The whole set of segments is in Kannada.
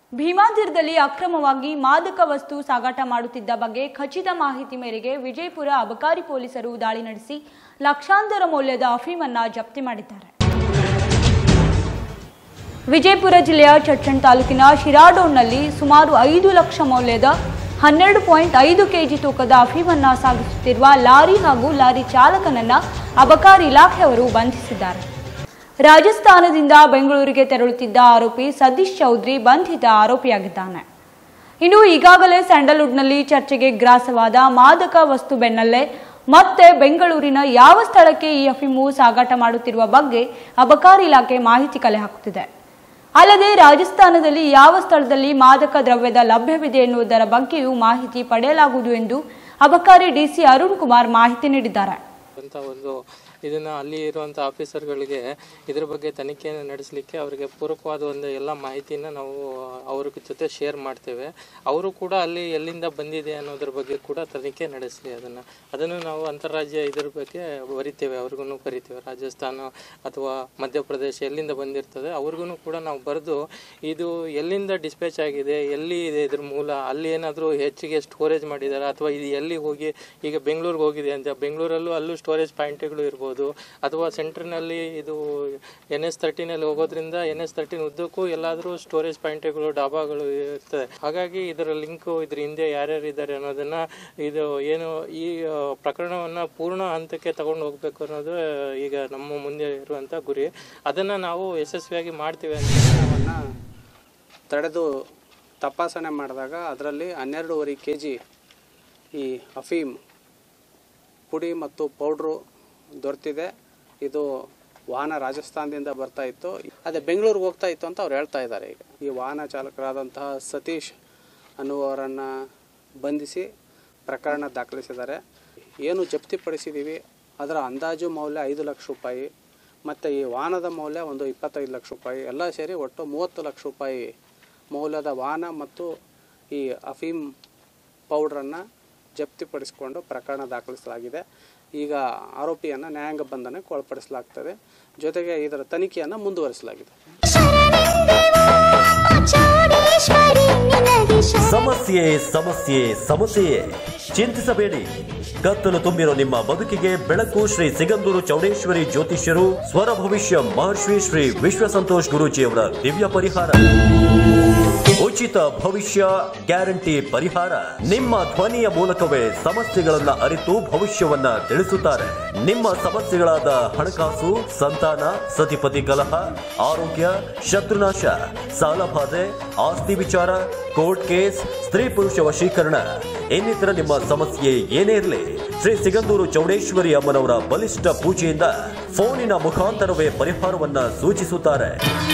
ಭೀಮಾತೀರದಲ್ಲಿ ಅಕ್ರಮವಾಗಿ ಮಾದಕ ವಸ್ತು ಸಾಗಾಟ ಮಾಡುತ್ತಿದ್ದ ಬಗ್ಗೆ ಖಚಿತ ಮಾಹಿತಿ ಮೇರೆಗೆ ವಿಜಯಪುರ ಅಬಕಾರಿ ಪೊಲೀಸರು ದಾಳಿ ನಡೆಸಿ ಲಕ್ಷಾಂತರ ಮೌಲ್ಯದ ಅಫೀಮನ್ನ ಜಪ್ತಿ ಮಾಡಿದ್ದಾರೆ ವಿಜಯಪುರ ಜಿಲ್ಲೆಯ ಚಟ್ಟಣ್ ತಾಲೂಕಿನ ಶಿರಾಡೋನ್ನಲ್ಲಿ ಸುಮಾರು ಐದು ಲಕ್ಷ ಮೌಲ್ಯದ ಹನ್ನೆರಡು ಪಾಯಿಂಟ್ ಐದು ಕೆಜಿ ತೂಕದ ಅಫೀಮನ್ನ ಸಾಗಿಸುತ್ತಿರುವ ಲಾರಿ ಹಾಗೂ ಲಾರಿ ಚಾಲಕನನ್ನ ಅಬಕಾರಿ ಇಲಾಖೆಯವರು ಬಂಧಿಸಿದ್ದಾರೆ ರಾಜಸ್ಥಾನದಿಂದ ಬೆಂಗಳೂರಿಗೆ ತೆರಳುತ್ತಿದ್ದ ಆರೋಪಿ ಸತೀಶ್ ಚೌಧರಿ ಬಂಧಿತ ಆರೋಪಿಯಾಗಿದ್ದಾನೆ ಇನ್ನು ಈಗಾಗಲೇ ಸ್ಯಾಂಡಲ್ವುಡ್ನಲ್ಲಿ ಚರ್ಚೆಗೆ ಗ್ರಾಸವಾದ ಮಾದಕ ವಸ್ತು ಬೆನ್ನಲ್ಲೇ ಮತ್ತೆ ಬೆಂಗಳೂರಿನ ಯಾವ ಸ್ಥಳಕ್ಕೆ ಈ ಅಫೀಮು ಸಾಗಾಟ ಮಾಡುತ್ತಿರುವ ಬಗ್ಗೆ ಅಬಕಾರಿ ಇಲಾಖೆ ಮಾಹಿತಿ ಕಲೆ ಹಾಕುತ್ತಿದೆ ಅಲ್ಲದೆ ರಾಜಸ್ಥಾನದಲ್ಲಿ ಯಾವ ಸ್ಥಳದಲ್ಲಿ ಮಾದಕ ದ್ರವ್ಯದ ಲಭ್ಯವಿದೆ ಎನ್ನುವುದರ ಬಗ್ಗೆಯೂ ಮಾಹಿತಿ ಪಡೆಯಲಾಗುವುದು ಎಂದು ಅಬಕಾರಿ ಡಿಸಿ ಅರುಣ್ ಕುಮಾರ್ ಮಾಹಿತಿ ನೀಡಿದ್ದಾರೆ ಅಂತ ಒಂದು ಇದನ್ನು ಅಲ್ಲಿ ಇರುವಂಥ ಆಫೀಸರ್ಗಳಿಗೆ ಇದ್ರ ಬಗ್ಗೆ ತನಿಖೆಯನ್ನು ನಡೆಸಲಿಕ್ಕೆ ಅವರಿಗೆ ಪೂರಕವಾದ ಒಂದು ಎಲ್ಲ ಮಾಹಿತಿನ ನಾವು ಅವ್ರ ಜೊತೆ ಶೇರ್ ಮಾಡ್ತೇವೆ ಅವರು ಕೂಡ ಅಲ್ಲಿ ಎಲ್ಲಿಂದ ಬಂದಿದೆ ಅನ್ನೋದ್ರ ಬಗ್ಗೆ ಕೂಡ ತನಿಖೆ ನಡೆಸಲಿ ಅದನ್ನು ಅದನ್ನು ನಾವು ಅಂತಾರಾಜ್ಯ ಇದ್ರ ಬಗ್ಗೆ ಬರಿತೇವೆ ಅವ್ರಿಗೂ ಕರಿತೇವೆ ರಾಜಸ್ಥಾನ ಅಥವಾ ಮಧ್ಯಪ್ರದೇಶ ಎಲ್ಲಿಂದ ಬಂದಿರ್ತದೆ ಅವ್ರಿಗೂ ಕೂಡ ನಾವು ಬರೆದು ಇದು ಎಲ್ಲಿಂದ ಡಿಸ್ಪ್ಯಾಚ್ ಆಗಿದೆ ಎಲ್ಲಿ ಇದೆ ಇದ್ರ ಮೂಲ ಅಲ್ಲಿ ಏನಾದರೂ ಹೆಚ್ಚಿಗೆ ಸ್ಟೋರೇಜ್ ಮಾಡಿದ್ದಾರೆ ಅಥವಾ ಇದು ಎಲ್ಲಿ ಹೋಗಿ ಈಗ ಬೆಂಗಳೂರಿಗೆ ಹೋಗಿದೆ ಅಂತ ಬೆಂಗಳೂರಲ್ಲೂ ಅಲ್ಲೂ ಸ್ಟೋರೇಜ್ ಪಾಯಿಂಟ್ಗಳು ಇರ್ಬೋದು ಅಥವಾ ಸೆಂಟ್ರ್ನಲ್ಲಿ ಇದು ಎನ್ ಎಸ್ ತರ್ಟಿನಲ್ಲಿ ಹೋಗೋದ್ರಿಂದ ಎನ್ ಎಸ್ ತರ್ಟಿನ್ ಉದ್ದಕ್ಕೂ ಎಲ್ಲಾದರೂ ಸ್ಟೋರೇಜ್ ಪಾಯಿಂಟ್ಗಳು ಡಾಬಾಗಳು ಇರ್ತದೆ ಹಾಗಾಗಿ ಇದರ ಲಿಂಕು ಇದ್ರ ಹಿಂದೆ ಯಾರ್ಯಾರು ಇದ್ದಾರೆ ಅನ್ನೋದನ್ನ ಇದು ಏನು ಈ ಆ, ಪ್ರಕರಣವನ್ನ ಪೂರ್ಣ ಹಂತಕ್ಕೆ ತಗೊಂಡು ಹೋಗ್ಬೇಕು ಅನ್ನೋದು ಈಗ ನಮ್ಮ ಮುಂದೆ ಇರುವಂತ ಗುರಿ ಅದನ್ನ ನಾವು ಯಶಸ್ವಿಯಾಗಿ ಮಾಡ್ತೀವಿ ಅಂತ ಅವನ್ನ ತಡೆದು ತಪಾಸಣೆ ಮಾಡಿದಾಗ ಅದರಲ್ಲಿ ಹನ್ನೆರಡೂವರೆ ಕೆ ಜಿ ಈ ಅಫೀಮ್ ಪುಡಿ ಮತ್ತು ಪೌಡ್ರು ದೊರೆತಿದೆ ಇದು ವಾಹನ ರಾಜಸ್ಥಾನದಿಂದ ಬರ್ತಾ ಇತ್ತು ಅದೇ ಬೆಂಗಳೂರಿಗೆ ಹೋಗ್ತಾ ಇತ್ತು ಅಂತ ಅವ್ರು ಹೇಳ್ತಾ ಇದ್ದಾರೆ ಈಗ ಈ ವಾಹನ ಚಾಲಕರಾದಂತಹ ಸತೀಶ್ ಅನ್ನುವರನ್ನು ಬಂಧಿಸಿ ಪ್ರಕರಣ ದಾಖಲಿಸಿದ್ದಾರೆ ಏನು ಜಪ್ತಿಪಡಿಸಿದ್ದೀವಿ ಅದರ ಅಂದಾಜು ಮೌಲ್ಯ ಐದು ಲಕ್ಷ ರೂಪಾಯಿ ಮತ್ತು ಈ ವಾಹನದ ಮೌಲ್ಯ ಒಂದು ಇಪ್ಪತ್ತೈದು ಲಕ್ಷ ರೂಪಾಯಿ ಎಲ್ಲ ಸೇರಿ ಒಟ್ಟು ಮೂವತ್ತು ಲಕ್ಷ ರೂಪಾಯಿ ಮೌಲ್ಯದ ವಾಹನ ಮತ್ತು ಈ ಅಫೀಮ್ ಪೌಡ್ರನ್ನು ಜಪ್ತಿಪಡಿಸಿಕೊಂಡು ಪ್ರಕರಣ ದಾಖಲಿಸಲಾಗಿದೆ ಈಗ ಆರೋಪಿಯನ್ನು ನ್ಯಾಯಾಂಗ ಬಂಧನಕ್ಕೆ ಒಳಪಡಿಸಲಾಗ್ತದೆ ಜೊತೆಗೆ ಇದರ ತನಿಖೆಯನ್ನು ಮುಂದುವರಿಸಲಾಗಿದೆ ಸಮಸ್ಯೆ ಸಮಸ್ಯೆ ಸಮಸ್ಯೆಯೇ ಚಿಂತಿಸಬೇಡಿ ಕತ್ತಲು ತುಂಬಿರೋ ನಿಮ್ಮ ಬದುಕಿಗೆ ಬೆಳಕು ಶ್ರೀ ಸಿಗಂದೂರು ಚೌಡೇಶ್ವರಿ ಜ್ಯೋತಿಷ್ಯರು ಸ್ವರ ಭವಿಷ್ಯ ಮಹರ್ಷಿ ಶ್ರೀ ವಿಶ್ವ ಸಂತೋಷ್ ಗುರೂಜಿಯವರ ದಿವ್ಯ ಪರಿಹಾರ ಉಚಿತ ಭವಿಷ್ಯ ಗ್ಯಾರಂಟಿ ಪರಿಹಾರ ನಿಮ್ಮ ಧ್ವನಿಯ ಮೂಲಕವೇ ಸಮಸ್ಯೆಗಳನ್ನ ಅರಿತು ಭವಿಷ್ಯವನ್ನ ತಿಳಿಸುತ್ತಾರೆ ನಿಮ್ಮ ಸಮಸ್ಯೆಗಳಾದ ಹಣಕಾಸು ಸಂತಾನ ಸತಿಪತಿ ಕಲಹ ಆರೋಗ್ಯ ಶತ್ರುನಾಶ ಸಾಲಬಾಧೆ ಆಸ್ತಿ ವಿಚಾರ ಕೋರ್ಟ್ ಕೇಸ್ ಸ್ತ್ರೀ ಪುರುಷ ವಶೀಕರಣ ಇನ್ನಿತರ ನಿಮ್ಮ ಸಮಸ್ಯೆ ಏನೇ ಇರಲಿ ಶ್ರೀ ಸಿಗಂದೂರು ಚೌಡೇಶ್ವರಿ ಅಮ್ಮನವರ ಬಲಿಷ್ಠ ಪೂಜೆಯಿಂದ ಫೋನಿನ ಮುಖಾಂತರವೇ ಪರಿಹಾರವನ್ನ ಸೂಚಿಸುತ್ತಾರೆ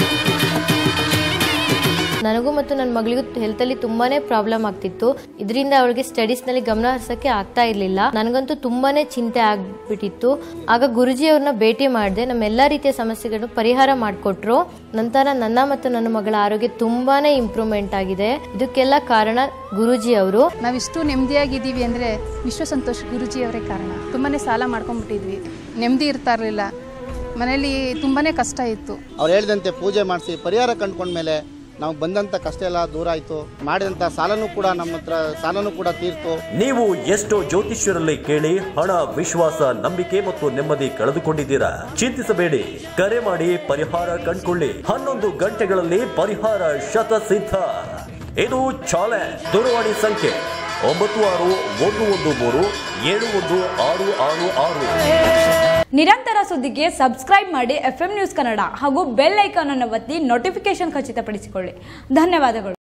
ನನಗೂ ಮತ್ತು ನನ್ನ ಮಗಳಿಗೂ ಹೆಲ್ತಲ್ಲಿ ತುಂಬಾನೇ ಪ್ರಾಬ್ಲಮ್ ಆಗ್ತಿತ್ತು ಇದರಿಂದ ಅವಳಿಗೆ ಸ್ಟಡೀಸ್ನಲ್ಲಿ ಗಮನ ಹರಿಸಕ್ಕೆ ಆಗ್ತಾ ಇರಲಿಲ್ಲ ನನಗಂತೂ ತುಂಬಾನೇ ಚಿಂತೆ ಆಗ್ಬಿಟ್ಟಿತ್ತು ಆಗ ಗುರುಜಿ ಅವ್ರನ್ನ ಭೇಟಿ ಮಾಡಿದೆ ನಮ್ಮೆಲ್ಲ ರೀತಿಯ ಸಮಸ್ಯೆಗಳನ್ನು ಪರಿಹಾರ ಮಾಡಿಕೊಟ್ರು ನಂತರ ನನ್ನ ಮತ್ತು ನನ್ನ ಮಗಳ ಆರೋಗ್ಯ ತುಂಬಾನೇ ಇಂಪ್ರೂವ್ಮೆಂಟ್ ಆಗಿದೆ ಇದಕ್ಕೆಲ್ಲ ಕಾರಣ ಗುರುಜಿ ಅವರು ನಾವಿಷ್ಟು ನೆಮ್ಮದಿಯಾಗಿದ್ದೀವಿ ಅಂದರೆ ವಿಶ್ವ ಸಂತೋಷ್ ಗುರುಜಿಯವರೇ ಕಾರಣ ತುಂಬಾ ಸಾಲ ಮಾಡ್ಕೊಂಡ್ಬಿಟ್ಟಿದ್ವಿ ನೆಮ್ಮದಿ ಇರ್ತಾ ಇರಲಿಲ್ಲ ಮನೇಲಿ ತುಂಬಾ ಕಷ್ಟ ಇತ್ತು ಅವ್ರು ಹೇಳಿದಂತೆ ಪೂಜೆ ಮಾಡಿಸಿ ಪರಿಹಾರ ಕಂಡ್ಕೊಂಡ್ಮೇಲೆ ನಾವು ಬಂದಂಥ ಕಷ್ಟ ಎಲ್ಲ ದೂರ ಆಯಿತು ಮಾಡಿದಂಥ ಸಾಲನೂ ಕೂಡ ನಮ್ಮ ಹತ್ರ ಸಾಲನೂ ಕೂಡ ತೀರ್ತು ನೀವು ಎಷ್ಟೋ ಜ್ಯೋತಿಷ್ಯರಲ್ಲಿ ಕೇಳಿ ಹಣ ವಿಶ್ವಾಸ ನಂಬಿಕೆ ಮತ್ತು ನೆಮ್ಮದಿ ಕಳೆದುಕೊಂಡಿದ್ದೀರಾ ಚಿಂತಿಸಬೇಡಿ ಕರೆ ಮಾಡಿ ಪರಿಹಾರ ಕಂಡುಕೊಳ್ಳಿ ಹನ್ನೊಂದು ಗಂಟೆಗಳಲ್ಲಿ ಪರಿಹಾರ ಶತಸಿದ್ಧ ಇದು ಚಾಲೆ ದೂರವಾಣಿ ಸಂಖ್ಯೆ ಒಂಬತ್ತು ಆರು ಒಂದು ಒಂದು ಮೂರು ಏಳು ಒಂದು ಆರು ಆರು ಆರು ನಿರಂತರ ಸುದ್ದಿಗೆ ಸಬ್ಸ್ಕ್ರೈಬ್ ಮಾಡಿ ಎಫ್ ನ್ಯೂಸ್ ಕನ್ನಡ ಹಾಗೂ ಬೆಲ್ ಐಕಾನ್ ಅನ್ನು ಒತ್ತಿ ನೋಟಿಫಿಕೇಶನ್ ಖಚಿತಪಡಿಸಿಕೊಳ್ಳಿ ಧನ್ಯವಾದಗಳು